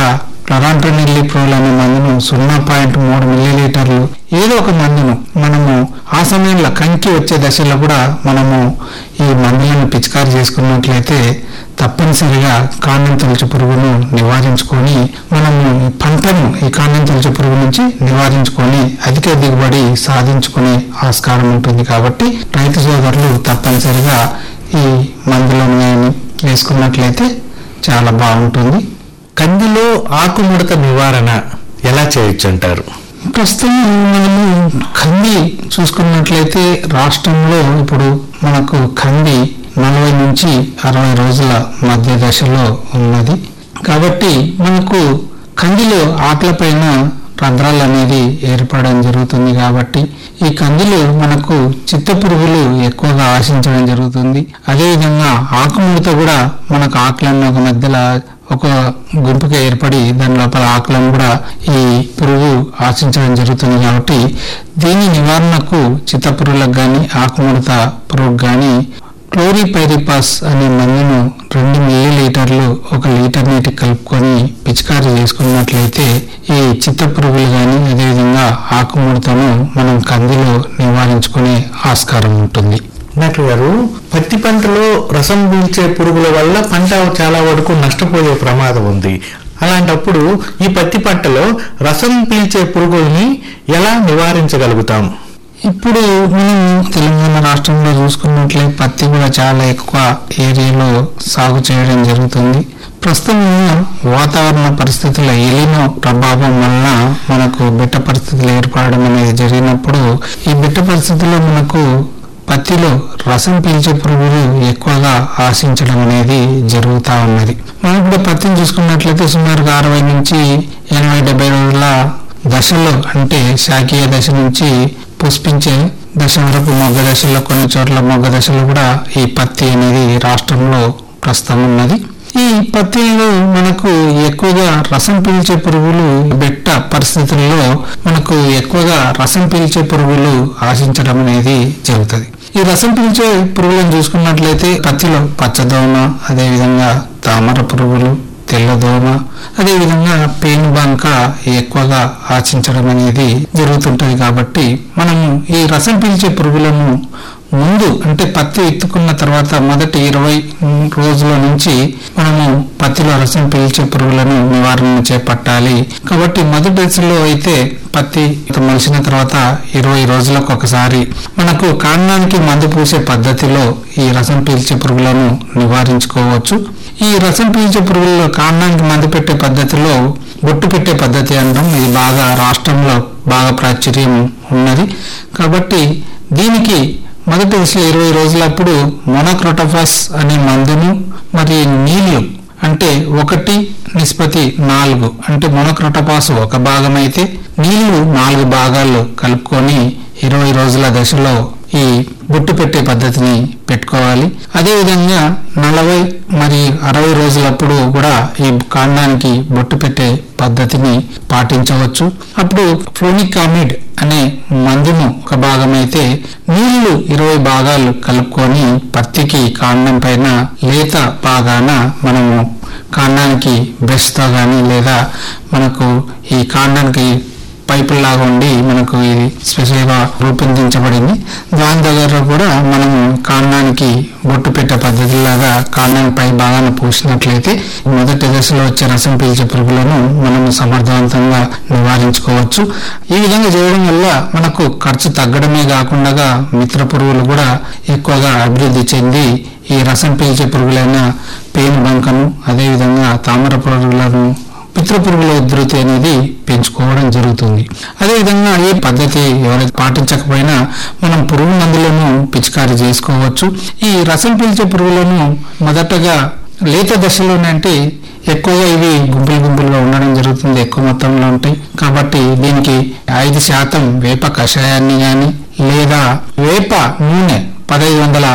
క్లరాంట్రనిల్లిప్రోల్ అనే మందును సున్నా పాయింట్ మూడు మిల్లీలీటర్లు ఏదో ఒక మందును మనము ఆ సమయంలో కంకి వచ్చే దశలో కూడా మనము ఈ మందులను పిచికారి చేసుకున్నట్లయితే తప్పనిసరిగా కాండం తొలచు పురుగును నివారించుకొని మనము ఈ పంటను ఈ కాండం తొలచు పురుగు నుంచి నివారించుకొని అధిక దిగుబడి సాధించుకునే ఆస్కారం ఉంటుంది కాబట్టి రైతు సోదరులు తప్పనిసరిగా ఈ మందులను కానీ వేసుకున్నట్లయితే చాలా బాగుంటుంది కందిలో ఆకుముడత నివారణ ఎలా చేయొచ్చు అంటారు ప్రస్తుతం మనము కంది చూసుకున్నట్లయితే రాష్ట్రంలో ఇప్పుడు మనకు కంది నలభై నుంచి అరవై రోజుల మధ్య దశలో ఉన్నది కాబట్టి మనకు కందిలో ఆకులపైన రంధ్రాలు అనేది ఏర్పడడం జరుగుతుంది కాబట్టి ఈ కందిలో మనకు చిత్త పురుగులు ఎక్కువగా ఆశించడం జరుగుతుంది అదేవిధంగా ఆకుముడత కూడా మనకు ఆకులన్న ఒక మధ్యలో ఒక గుంపుగా ఏర్పడి దాని లోపల ఆకులను కూడా ఈ పురుగు ఆశించడం జరుగుతుంది కాబట్టి దీని నివారణకు చిత్త పురుగులకు కానీ ఆకుముడత పురుగు కానీ క్లోరిపైరిపాస్ అనే మందును రెండు మిల్లీ లీటర్లు ఒక లీటర్ నీటి కలుపుకొని పిచికారీ చేసుకున్నట్లయితే ఈ చిత్త పురుగులు కానీ అదేవిధంగా ఆకుముడతను మనం కందిలో నివారించుకునే ఆస్కారం ఉంటుంది డాక్టర్ గారు పత్తి పంటలో రసం పీల్చే పురుగుల వల్ల పంట చాలా వరకు నష్టపోయే ప్రమాదం ఉంది అలాంటప్పుడు ఈ పత్తి పంటలో రసం పీల్చే పురుగుల్ని ఎలా నివారించగలుగుతాం ఇప్పుడు మనం తెలంగాణ రాష్ట్రంలో చూసుకున్నట్లయితే పత్తి కూడా చాలా ఎక్కువ ఏరియాలో సాగు చేయడం జరుగుతుంది ప్రస్తుతం ఉన్న వాతావరణ పరిస్థితుల ఎలినో ప్రభావం వలన మనకు బిట్ట పరిస్థితులు ఏర్పడడం అనేది జరిగినప్పుడు ఈ బిట్ట పరిస్థితుల్లో మనకు పత్తిలో రసం పీల్చే పురుగులు ఎక్కువగా ఆశించడం అనేది జరుగుతూ ఉన్నది మనం ఇప్పుడు పత్తిని చూసుకున్నట్లయితే సుమారుగా అరవై నుంచి ఎనభై డెబ్బై రోజుల దశలో అంటే శాఖీయ దశ నుంచి పుష్పించే దశ వరకు మొగ్గ దశలో కొన్ని చోట్ల మొగ్గ దశలో కూడా ఈ పత్తి అనేది రాష్ట్రంలో ప్రస్తుతం ఉన్నది ఈ పత్తిలో మనకు ఎక్కువగా రసం పీల్చే పురుగులు బెట్ట పరిస్థితుల్లో మనకు ఎక్కువగా రసం పీల్చే పురుగులు ఆశించడం అనేది జరుగుతుంది ఈ రసం పీల్చే పురుగులను చూసుకున్నట్లయితే పత్తిలో పచ్చదోమ అదేవిధంగా తామర పురుగులు తెల్లదోమ అదేవిధంగా పేను బంక ఎక్కువగా ఆశించడం అనేది జరుగుతుంటది కాబట్టి మనము ఈ రసం పీల్చే పురుగులను ముందు అంటే పత్తి ఎత్తుకున్న తర్వాత మొదటి ఇరవై రోజుల నుంచి మనము పత్తిలో రసం పీల్చే పురుగులను నివారణ చేపట్టాలి కాబట్టి మొదటి దశలో అయితే పత్తి మొలిసిన తర్వాత ఇరవై రోజులకు ఒకసారి మనకు కాండానికి మందు పూసే పద్ధతిలో ఈ రసం పీల్చే పురుగులను నివారించుకోవచ్చు ఈ రసం పీల్చే పురుగుల్లో కాండానికి మందు పెట్టే పద్ధతిలో బొట్టు పెట్టే పద్ధతి అనడం ఇది బాగా రాష్ట్రంలో బాగా ప్రాచుర్యం ఉన్నది కాబట్టి దీనికి మొదటి దశలో ఇరవై రోజులప్పుడు మొనోక్రోటోఫాస్ అనే మందును మరి నీళ్లు అంటే ఒకటి నిష్పత్తి నాలుగు అంటే మొనోక్రోటోఫాస్ ఒక భాగం అయితే నీళ్లు నాలుగు భాగాలు కలుపుకొని ఇరవై రోజుల దశలో ఈ బొట్టు పెట్టే పద్ధతిని పెట్టుకోవాలి అదేవిధంగా నలభై మరి అరవై రోజులప్పుడు కూడా ఈ కాండానికి బొట్టు పెట్టే పద్ధతిని పాటించవచ్చు అప్పుడు ఫ్లోనికామిడ్ అనే మందును ఒక భాగం అయితే నీళ్లు ఇరవై భాగాలు కలుపుకొని పత్తికి కాండం పైన లేత భాగాన మనము కాండానికి బ్రష్తో కానీ లేదా మనకు ఈ కాండానికి పైపుల్లాగా ఉండి మనకు ఇది స్పెషల్గా రూపొందించబడింది దాని దగ్గర కూడా మనము కాండానికి బొట్టు పెట్టే పద్ధతిలాగా కాండానికి పై భాగాన్ని పూసినట్లయితే మొదటి దశలో వచ్చే రసం పీల్చే పురుగులను మనము సమర్థవంతంగా నివారించుకోవచ్చు ఈ విధంగా చేయడం వల్ల మనకు ఖర్చు తగ్గడమే కాకుండా మిత్ర పురుగులు కూడా ఎక్కువగా అభివృద్ధి చెంది ఈ రసం పీల్చే పురుగులైన పేను బంకను అదేవిధంగా తామర పురుగులను పితృ పురుగుల ఉధృతి అనేది పెంచుకోవడం జరుగుతుంది అదేవిధంగా ఈ పద్ధతి ఎవరైతే పాటించకపోయినా మనం పురుగు మందులను పిచికారీ చేసుకోవచ్చు ఈ రసం పీల్చే పురుగులను మొదటగా లేత దశలోనే అంటే ఎక్కువగా ఇవి గుంపులు గుంపులుగా ఉండడం జరుగుతుంది ఎక్కువ మొత్తంలో ఉంటాయి కాబట్టి దీనికి ఐదు శాతం వేప కషాయాన్ని కానీ లేదా వేప నూనె పదహైదు వందల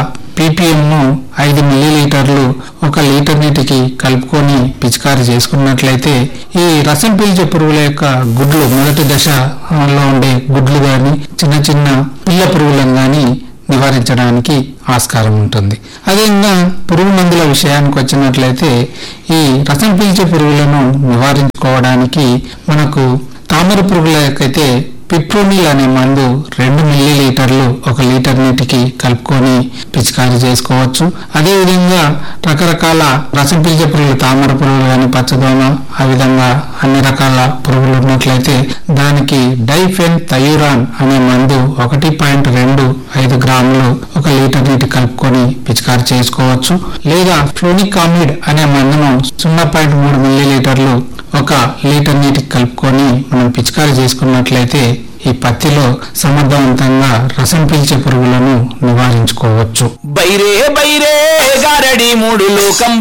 ను ఐదు మిల్లీలీటర్లు ఒక లీటర్ నీటికి కలుపుకొని పిచికారీ చేసుకున్నట్లయితే ఈ రసం పీల్చే పురుగుల యొక్క గుడ్లు మొదటి దశలో ఉండే గుడ్లు కానీ చిన్న చిన్న పిల్ల పురుగులను కానీ నివారించడానికి ఆస్కారం ఉంటుంది అదేవిధంగా పురుగు మందుల విషయానికి వచ్చినట్లయితే ఈ రసం పీల్చే పురుగులను నివారించుకోవడం దానికి మనకు తామర పురుగులకైతే పిప్రోనిల్ అనే మందు రెండు మిల్లీ లీటర్లు ఒక లీటర్ నీటికి కలుపుకొని పిచికారీ చేసుకోవచ్చు అదేవిధంగా రకరకాల రసం పీల్చే పురుగులు తామర పురుగులు కానీ పచ్చదోమ ఆ విధంగా అన్ని రకాల పురుగులు ఉన్నట్లయితే దానికి డైఫెన్ థయూరాన్ అనే మందు ఒకటి పాయింట్ రెండు ఐదు గ్రాములు ఒక లీటర్ నీటి కలుపుకొని పిచికారీ చేసుకోవచ్చు లేదా ఫ్లోనికామిడ్ అనే మందును సున్నా పాయింట్ మూడు మిల్లీ లీటర్లు ఒక లీటర్ నీటికి కలుపుకొని మనం పిచికారీ చేసుకున్నట్లయితే ఈ పత్తిలో సమర్థవంతంగా రసం పీల్చే పురుగులను నివారించుకోవచ్చు బైరే బైరే గారడి మూడు లోకం